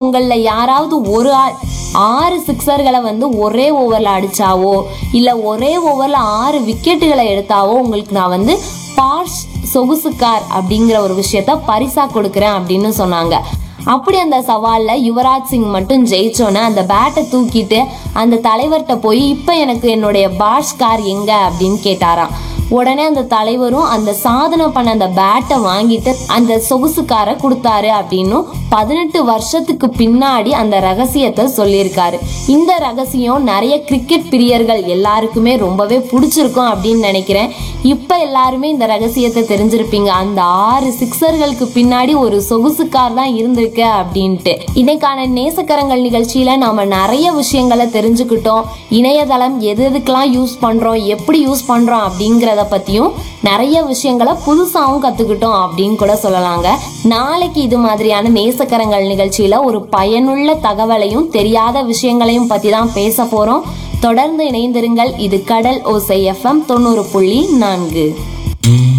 உங்கள யாராவது ஒரு ஆள் ஆறு சிக்ஸர்களை வந்து ஒரே ஓவர்ல அடிச்சாவோ இல்ல ஒரே ஓவர்ல ஆறு விக்கெட்டுகளை எடுத்தாவோ உங்களுக்கு நான் வந்து பாஷ் சொகுசு கார் அப்படிங்கிற ஒரு விஷயத்த பரிசா கொடுக்குறேன் அப்படின்னு சொன்னாங்க அப்படி அந்த சவால்ல யுவராஜ் சிங் மட்டும் ஜெயிச்சோன்னே அந்த பேட்டை தூக்கிட்டு அந்த தலைவர்கிட்ட போய் இப்ப எனக்கு என்னுடைய பாஷ் கார் எங்க அப்படின்னு கேட்டாராம் உடனே அந்த தலைவரும் அந்த சாதனை பண்ண அந்த பேட்டை வாங்கிட்டு அந்த சொகுசுக்கார கொடுத்தாரு அப்படின்னும் பதினெட்டு வருஷத்துக்கு பின்னாடி அந்த ரகசியத்தை சொல்லியிருக்காரு இந்த ரகசியம் நிறைய கிரிக்கெட் பிரியர்கள் எல்லாருக்குமே ரொம்பவே பிடிச்சிருக்கும் அப்படின்னு நினைக்கிறேன் இப்ப எல்லாருமே இந்த ரகசியத்தை தெரிஞ்சிருப்பீங்க அந்த ஆறு சிக்ஸர்களுக்கு பின்னாடி ஒரு சொகுசு கார் தான் இருந்திருக்கு அப்படின்ட்டு இன்னைக்கான நேசக்கரங்கள் நிகழ்ச்சியில நாம நிறைய விஷயங்களை தெரிஞ்சுக்கிட்டோம் இணையதளம் எது எதுக்கெல்லாம் யூஸ் பண்றோம் எப்படி யூஸ் பண்றோம் அப்படிங்கறத பத்தியும் நிறைய விஷயங்களை புதுசாவும் கத்துக்கிட்டோம் அப்படின்னு கூட சொல்லலாங்க நாளைக்கு இது மாதிரியான நேசக்கரங்கள் நிகழ்ச்சியில ஒரு பயனுள்ள தகவலையும் தெரியாத விஷயங்களையும் பத்தி தான் பேச போறோம் தொடர்ந்து இணைந்திருங்கள் இது கடல் ஓசை எஃப்எம் தொண்ணூறு புள்ளி நான்கு